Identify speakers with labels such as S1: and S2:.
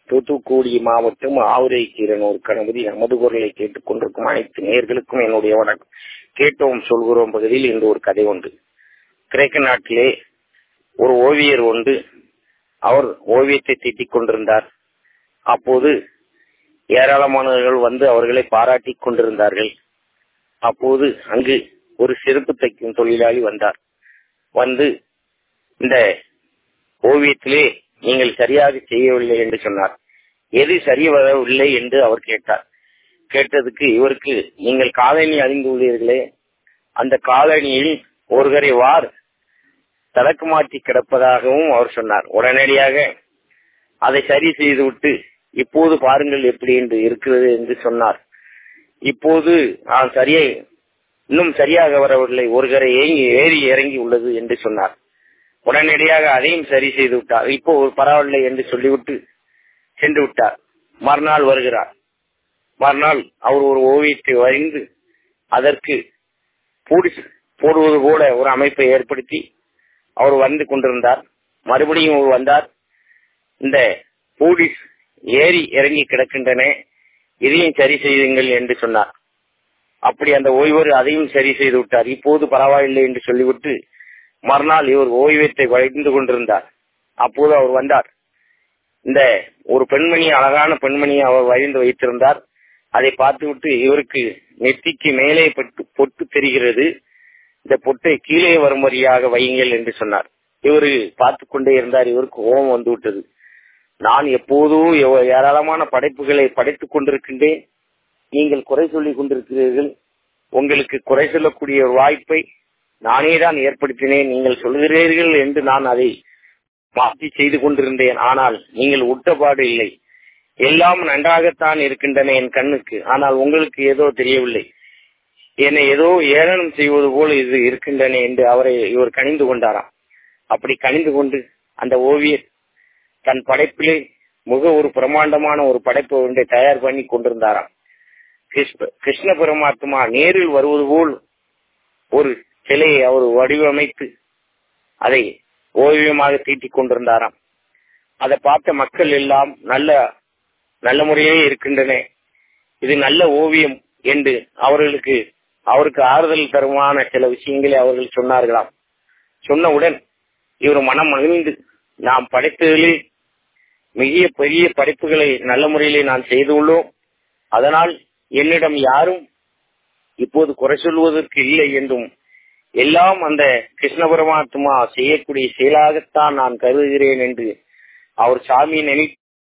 S1: தூத்துக்குடி மாவட்டம் ஆவுரை கீரனூர் கணபதி நமது குரலை கேட்டுக் கொண்டிருக்கும் அனைத்து நேர்களுக்கும் என்னுடைய வணக்கம் கேட்டோம் சொல்கிறோம் பகுதியில் இன்று ஒரு கதை உண்டு கிரேக்க நாட்டிலே ஒரு ஓவியர் உண்டு அவர் ஓவியத்தை தீட்டிக் கொண்டிருந்தார் அப்போது ஏராளமானவர்கள் வந்து அவர்களை பாராட்டிக் கொண்டிருந்தார்கள் அப்போது அங்கு ஒரு செருப்பு தைக்கும் தொழிலாளி வந்தார் வந்து இந்த ஓவியத்திலே நீங்கள் சரியாக செய்யவில்லை என்று சொன்னார் எது சரி வரவில்லை என்று அவர் கேட்டார் கேட்டதுக்கு இவருக்கு நீங்கள் காலனி அறிந்துள்ளீர்களே அந்த காலனியில் ஒருவரை வார் தடக்கு மாற்றி கிடப்பதாகவும் அவர் சொன்னார் உடனடியாக அதை சரி செய்துவிட்டு இப்போது பாருங்கள் எப்படி என்று இருக்கிறது என்று சொன்னார் இப்போது நான் சரியை இன்னும் சரியாக வரவில்லை ஒரு கரை ஏங்கி ஏறி இறங்கி உள்ளது என்று சொன்னார் உடனடியாக அதையும் சரி செய்து விட்டார் இப்போ பரவாயில்லை என்று சொல்லிவிட்டு சென்று விட்டார் மறுநாள் வருகிறார் மறுநாள் அவர் ஒரு ஓவியத்தை வரைந்து அதற்கு பூடி போடுவது போல ஒரு அமைப்பை ஏற்படுத்தி அவர் வந்து கொண்டிருந்தார் மறுபடியும் அவர் வந்தார் இந்த பூடிஸ் ஏறி இறங்கி கிடக்கின்றன இதையும் சரி செய்யுங்கள் என்று சொன்னார் அப்படி அந்த ஓய்வர் அதையும் சரி செய்து விட்டார் இப்போது பரவாயில்லை என்று சொல்லிவிட்டு மறுநாள் இவர் ஓய்வத்தை வளைந்து கொண்டிருந்தார் அப்போது அவர் வந்தார் இந்த ஒரு பெண்மணி அழகான பெண்மணியை அவர் வரைந்து வைத்திருந்தார் அதை பார்த்துவிட்டு இவருக்கு நெத்திக்கு மேலே பொட்டு தெரிகிறது இந்த பொட்டை கீழே வரும்படியாக வையுங்கள் என்று சொன்னார் இவரு பார்த்து கொண்டே இருந்தார் இவருக்கு கோபம் வந்து விட்டது நான் எப்போதும் ஏராளமான படைப்புகளை படைத்துக் கொண்டிருக்கின்றேன் நீங்கள் குறை சொல்லிக் கொண்டிருக்கிறீர்கள் உங்களுக்கு குறை சொல்லக்கூடிய ஒரு வாய்ப்பை நானே தான் ஏற்படுத்தினேன் நீங்கள் சொல்கிறீர்கள் என்று நான் அதை மாற்றி செய்து கொண்டிருந்தேன் ஆனால் நீங்கள் உட்டபாடு இல்லை எல்லாம் நன்றாகத்தான் இருக்கின்றன என் கண்ணுக்கு ஆனால் உங்களுக்கு ஏதோ தெரியவில்லை என்னை ஏதோ ஏளனம் செய்வது போல இது இருக்கின்றன என்று அவரை இவர் கணிந்து கொண்டாராம் அப்படி கணிந்து கொண்டு அந்த ஓவியர் தன் படைப்பிலே மிக ஒரு பிரமாண்டமான ஒரு படைப்பை ஒன்றை தயார் பண்ணி கொண்டிருந்தாராம் கிருஷ்ண பரமாத்மா நேரில் வருவது போல் ஒரு சிலையை அவர் வடிவமைத்து அதை ஓவியமாக தீட்டிக் கொண்டிருந்தாராம் அதை பார்த்த மக்கள் எல்லாம் நல்ல நல்ல முறையே இருக்கின்றன இது நல்ல ஓவியம் என்று அவர்களுக்கு அவருக்கு ஆறுதல் தருமான சில விஷயங்களை அவர்கள் சொன்னார்களாம் சொன்னவுடன் இவர் மனம் மகிழ்ந்து நாம் படைத்ததிலே மிக பெரிய படைப்புகளை நல்ல முறையிலே நான் செய்துள்ளோம் அதனால் என்னிடம் யாரும் இப்போது குறை சொல்வதற்கு இல்லை என்றும் எல்லாம் அந்த கிருஷ்ண பரமாத்மா செய்யக்கூடிய செயலாகத்தான் நான் கருதுகிறேன் என்று அவர் சாமி நினை